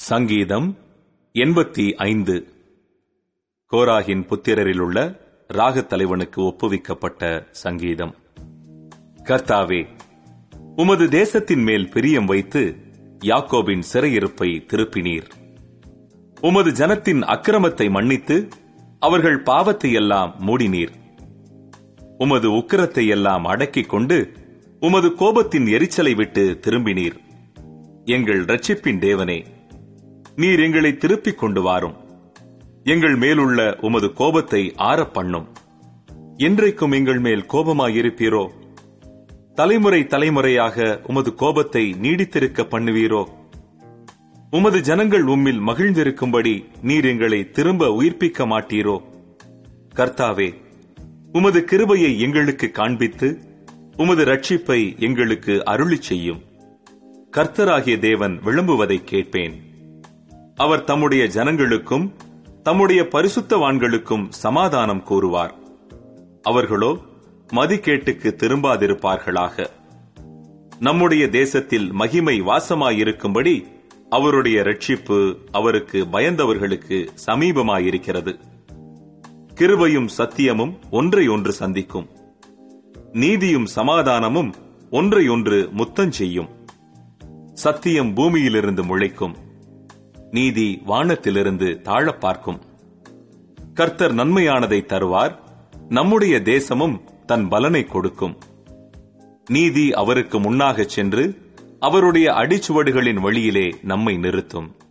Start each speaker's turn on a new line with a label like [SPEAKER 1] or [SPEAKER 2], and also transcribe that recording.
[SPEAKER 1] சங்கீதம் எண்பத்தி ஐந்து கோராகின் புத்திரரிலுள்ள ராகத் தலைவனுக்கு ஒப்புவிக்கப்பட்ட சங்கீதம் கர்த்தாவே உமது தேசத்தின் மேல் பிரியம் வைத்து யாக்கோபின் சிறையிருப்பை திருப்பினீர் உமது ஜனத்தின் அக்கிரமத்தை மன்னித்து அவர்கள் பாவத்தை எல்லாம் மூடினீர் உமது உக்கிரத்தை எல்லாம் அடக்கிக் கொண்டு உமது கோபத்தின் எரிச்சலை விட்டு திரும்பினீர் எங்கள் ரட்சிப்பின் தேவனே நீர் எங்களை திருப்பிக் கொண்டு வாரும் எங்கள் மேலுள்ள உமது கோபத்தை ஆறப் பண்ணும் என்றைக்கும் எங்கள் மேல் கோபமாயிருப்பீரோ தலைமுறை தலைமுறையாக உமது கோபத்தை நீடித்திருக்க பண்ணுவீரோ உமது ஜனங்கள் உம்மில் மகிழ்ந்திருக்கும்படி நீர் எங்களை திரும்ப உயிர்ப்பிக்க மாட்டீரோ கர்த்தாவே உமது கிருபையை எங்களுக்கு காண்பித்து உமது ரட்சிப்பை எங்களுக்கு அருளிச் செய்யும் கர்த்தராகிய தேவன் விளம்புவதை கேட்பேன் அவர் தம்முடைய ஜனங்களுக்கும் தம்முடைய பரிசுத்தவான்களுக்கும் சமாதானம் கூறுவார் அவர்களோ மதிக்கேட்டுக்கு திரும்பாதிருப்பார்களாக நம்முடைய தேசத்தில் மகிமை வாசமாயிருக்கும்படி அவருடைய ரட்சிப்பு அவருக்கு பயந்தவர்களுக்கு சமீபமாயிருக்கிறது கிருபையும் சத்தியமும் ஒன்றை ஒன்று சந்திக்கும் நீதியும் சமாதானமும் ஒன்றை ஒன்று முத்தஞ்செய்யும் சத்தியம் பூமியிலிருந்து முளைக்கும் நீதி வானத்திலிருந்து தாழப் பார்க்கும் கர்த்தர் நன்மையானதை தருவார் நம்முடைய தேசமும் தன் பலனை கொடுக்கும் நீதி அவருக்கு முன்னாகச் சென்று அவருடைய அடிச்சுவடுகளின் வழியிலே நம்மை நிறுத்தும்